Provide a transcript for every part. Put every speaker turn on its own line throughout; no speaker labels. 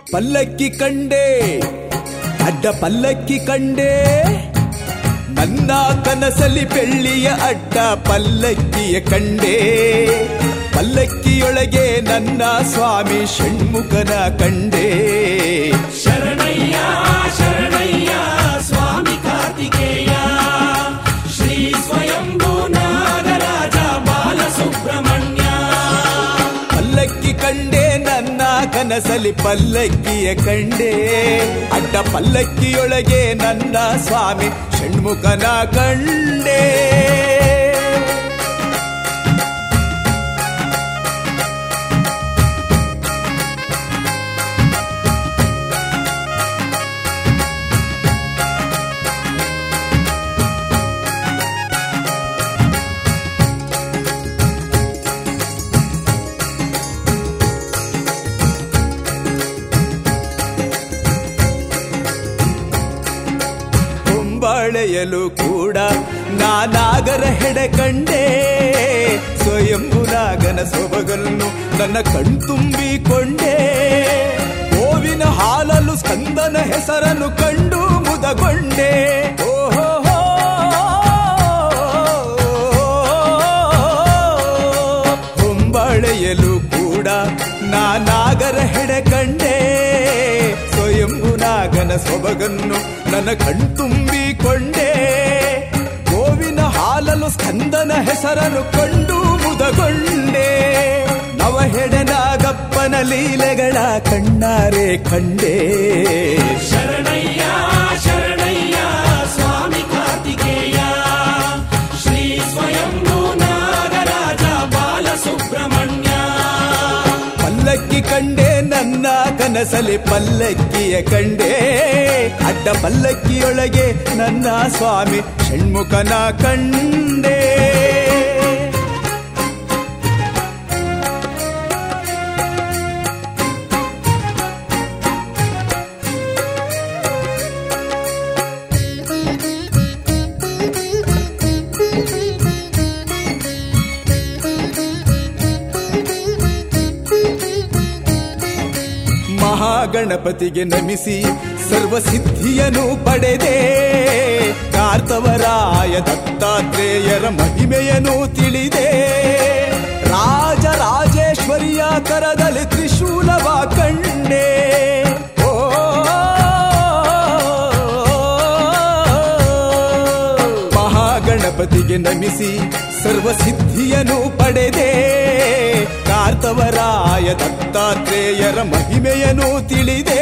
ಪಲ್ಲಕ್ಕಿ ಕಂಡೆ ಅಡ್ಡ ಪಲ್ಲಕ್ಕಿ ಕಂಡೆ ನನ್ನ ಕನಸಲಿ ಬೆಳ್ಳಿಯ ಅಡ್ಡ ಪಲ್ಲಕ್ಕಿಯ ಕಂಡೆ ಪಲ್ಲಕ್ಕಿಯೊಳಗೆ ನನ್ನ ಸ್ವಾಮಿ ಷಣ್ಮುಖನ ಕಂಡೆ
ಶರಣಯ್ಯ ಶರಣಯ್ಯ ಸ್ವಾಮಿ ಕಾರ್ತಿಕೇಯ ಶ್ರೀ ಸ್ವಯಂಭೂ ನಾಗರಾಜ ಬಾಲಸುಬ್ರಹ್ಮಣ್ಯ
ಪಲ್ಲಕ್ಕಿ ಕಂಡೆ ನನ್ನ ಕನಸಲಿ ಪಲ್ಲಕ್ಕಿಯ ಕಂಡೆ ಅಡ್ಡ ಪಲ್ಲಕ್ಕಿಯೊಳಗೆ ನನ್ನ ಸ್ವಾಮಿ ಷಣ್ಮುಖನ ಕಂಡೆ ಹೊಂಬಾಳೆಯಲು ಕೂಡ ನಾನಾಗರ ಹೆಡೆ ಕಂಡೆ ಸ್ವಯಂಭುನಾಗನ ಸೊಬಗನ್ನು ನನ್ನ ಕಣ್ತುಂಬಿಕೊಂಡೆ ಗೋವಿನ ಹಾಲಲು ಸ್ಕಂದನ ಹೆಸರನ್ನು ಕಂಡು ಮುದಗೊಂಡೆ ಓಹೋ ಹೊಂಬಾಳೆಯಲು ಕೂಡ ನಾನಾಗರ ಹೆಡೆ ಕಂಡೆ ಸ್ವಯಂಭುನಾಗನ ಸೊಬಗನ್ನು ನನ್ನ ಕಣ್ತುಂಬಿಕೊಂಡೆ ಗೋವಿನ ಹಾಲಲು ಸ್ಕಂದನ ಹೆಸರನ್ನು ಕಂಡು ಮುದಗೊಂಡೆ ನವಹೆಡನಾಗಪ್ಪನ ಲೀಲೆಗಳ ಕಣ್ಣಾರೆ ಕಂಡೆ
ಶರಣಯ್ಯ ಶರಣಯ್ಯ ಸ್ವಾಮಿ ಕಾರ್ತಿಕೇಯ ಶ್ರೀ ಸ್ವಯಂಭೂ ನಾಗರಾಜ ಬಾಲಸುಬ್ರಹ್ಮಣ್ಯ
ಪಲ್ಲಕ್ಕಿ ಕಂಡೆ ನನ್ನ ಕನಸಲಿ ಪಲ್ಲಕ್ಕಿಯ ಕಂಡೆ ಅಡ್ಡ ಪಲ್ಲಕ್ಕಿಯೊಳಗೆ ನನ್ನ ಸ್ವಾಮಿ ಷಣ್ಮುಖನ ಕಂಡೆ ಮಹಾಗಣಪತಿಗೆ ನಮಿಸಿ ಸರ್ವಸಿದ್ಧಿಯನ್ನು ಪಡೆದೆ ಕಾರ್ತವರಾಯ ದತ್ತಾತ್ರೇಯರ ಮಹಿಮೆಯನ್ನು ತಿಳಿದೆ ರಾಜರಾಜೇಶ್ವರಿಯ ಕರದಲ್ಲಿ ತ್ರಿಶೂಲವ ಕಂಡೆ ಓ ಮಹಾಗಣಪತಿಗೆ ನಮಿಸಿ ಸರ್ವಸಿದ್ಧಿಯನ್ನು ಪಡೆದೆ ಕಾರ್ತವರಾಯ ದತ್ತಾತ್ರೇಯರ ಮಹಿಮೆಯನ್ನು ತಿಳಿದೆ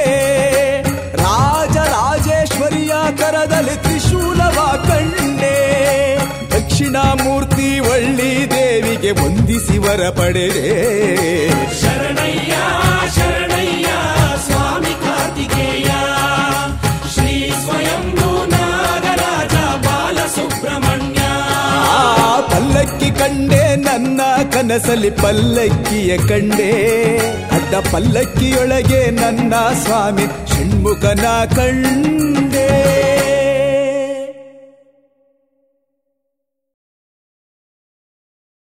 ರಾಜರಾಜೇಶ್ವರಿಯ ಕರದಲ್ಲಿ ತ್ರಿಶೂಲವ ಕಂಡೆ ದಕ್ಷಿಣಾಮೂರ್ತಿ ಒಳ್ಳಿ ದೇವಿಗೆ ವಂದಿಸಿ ವರ ಪಡೆದೆ
ಶರಣಯ್ಯ ಶರಣಯ್ಯ ಸ್ವಾಮಿ ಕಾರ್ತಿಕೇಯ ಶ್ರೀ ಸ್ವಯಂಭೂ ನಾಗರಾಜ ಬಾಲಸುಬ್ರಹ್ಮಣ್ಯ
ಆ ಪಲ್ಲಕ್ಕಿ ಕಂಡೆ ನನ್ನ ಕನಸಲಿ ಪಲ್ಲಕ್ಕಿಯ ಕಂಡೆ ಅಡ್ಡ ಪಲ್ಲಕ್ಕಿಯೊಳಗೆ ನನ್ನ ಸ್ವಾಮಿ ಷಣ್ಮುಖನ ಕಂಡೆ